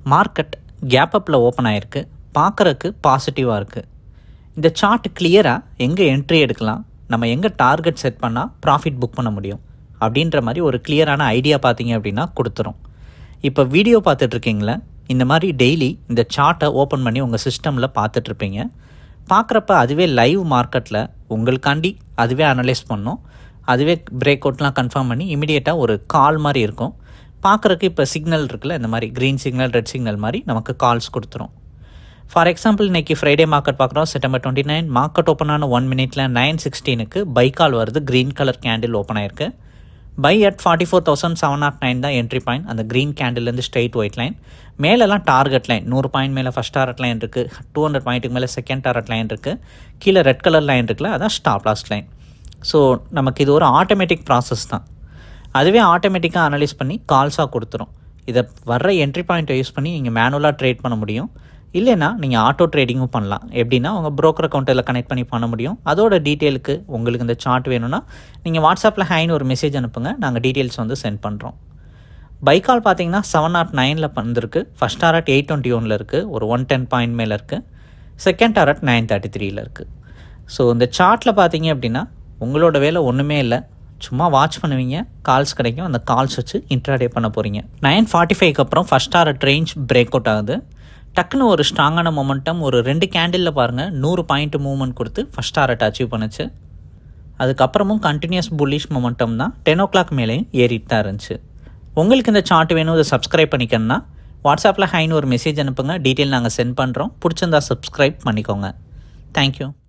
market gap அப்பில் open ஆகிருக்கு பார்க்குறக்கு பாசிட்டிவாக இருக்குது இந்த சார்ட் கிளியராக எங்கே என்ட்ரி எடுக்கலாம் நம்ம எங்கே டார்கெட் செட் பண்ணால் ப்ராஃபிட் புக் பண்ண முடியும் அப்படின்ற மாதிரி ஒரு கிளியரான ஐடியா பார்த்தீங்க அப்படின்னா கொடுத்துரும் இப்போ வீடியோ பார்த்துட்ருக்கீங்களா இந்த மாதிரி டெய்லி இந்த சார்ட்டை ஓப்பன் பண்ணி உங்கள் சிஸ்டமில் பார்த்துட்ருப்பீங்க பார்க்குறப்ப அதுவே லைவ் மார்க்கெட்டில் உங்களுக்காண்டி அதுவே அனலைஸ் பண்ணும் அதுவே பிரேக் அவுட்லாம் கன்ஃபார்ம் பண்ணி இமிடியேட்டாக ஒரு கால் மாதிரி இருக்கும் பார்க்குறக்கு இப்போ சிக்னல் இருக்குல்ல இந்த மாதிரி க்ரீன் சிக்னல் ரெட் சிக்னல் மாதிரி நமக்கு கால்ஸ் கொடுத்துரும் ஃபார் எக்ஸாம்பிள் இன்றைக்கி ஃப்ரைடே மார்க்கெட் பார்க்குறோம் September twenty nine market open ஆன ஒன் மினிட்ல நைன் சிக்ஸ்டீனுக்கு பை கால் வருது க்ரீன் கலர் கேண்டில் ஓப்பன் ஆயிருக்கு buy at forty four thousand seven naught nine தான் என்ட்ரி பாயிண்ட் அந்த க்ரீன் கேண்டில்லேருந்து ஸ்ட்ரைட் ஒயிட் லைன் மேலெல்லாம் டார்கெட் லைன் நூறு பாயிண்ட் மேலே ஃபஸ்ட் டாரட் லைன் இருக்குது டூ ஹண்ட்ரட் பாயிண்ட்டுக்கு மேலே செகண்ட் டாரட் லைன் இருக்குது கீழே ரெட் கலர் லைன் இருக்குல்ல அதான் ஸ்டாப் லாஸ்ட் லைன் ஸோ நமக்கு இது ஒரு ஆட்டோமேட்டிக் ப்ராசஸ் தான் அதுவே ஆட்டோமேட்டிக்காக அனலைஸ் பண்ணி கால்ஸாக கொடுத்துரும் இதை வர்ற என்ட்ரி பாயிண்ட்டை யூஸ் பண்ணி நீங்கள் மேனுவலாக ட்ரேட் பண்ண முடியும் இல்லைனா நீங்கள் ஆட்டோ ட்ரேடிங்கும் பண்ணலாம் எப்படின்னா உங்கள் ப்ரோக்கர் அக்கௌண்ட்டில் கனெக்ட் பண்ணி பண்ண முடியும் அதோட டீட்டெயிலுக்கு உங்களுக்கு இந்த சார்ட் வேணும்னா நீங்கள் வாட்ஸ்அப்பில் ஹைன்னு ஒரு மெசேஜ் அனுப்புங்க நாங்கள் டீட்டெயில்ஸ் வந்து சென்ட் பண்ணுறோம் பைக்கால் பார்த்தீங்கன்னா செவன் நாட் நைனில் வந்திருக்கு ஃபஸ்ட் டாரட் எயிட் டுவெண்ட்டி ஒனில் இருக்குது ஒரு ஒன் டென் பாயிண்ட் மேலே இருக்குது செகண்ட் டாரட் நைன் தேர்ட்டி த்ரீயில் இருக்குது ஸோ இந்த சார்ட்டில் பார்த்தீங்க அப்படின்னா உங்களோட வேலை ஒன்றுமே இல்லை சும்மா வாட்ச் பண்ணுவீங்க கால்ஸ் கிடைக்கும் அந்த கால்ஸ் வச்சு இன்ட்ராடே பண்ண போகிறீங்க நைன் ஃபார்ட்டி ஃபைவ்க்கு அப்புறம் first target range break out ஆகுது டக்குன்னு ஒரு ஸ்ட்ராங்கான மொமெண்டம் ஒரு ரெண்டு கேண்டிலில் பாருங்கள் நூறு பாயிண்ட் மூவ்மெண்ட் கொடுத்து ஃபஸ்ட் டாரட் அச்சீவ் பண்ணுச்சு அதுக்கப்புறமும் கண்டினியூஸ் புல்லிஷ் மொமெண்டம் தான் டென் ஓ கிளாக் மேலேயும் ஏறிட்டு தான் இருந்துச்சு உங்களுக்கு இந்த சார்ட் வேணும் இதை சப்ஸ்கிரைப் பண்ணிக்கணும்னா வாட்ஸ்அப்பில் ஹைன்னு ஒரு மெசேஜ் அனுப்புங்க டீட்டெயில் நாங்கள் சென்ட் பண்ணுறோம் பிடிச்சிருந்தா சப்ஸ்கிரைப் பண்ணிக்கோங்க தேங்க்யூ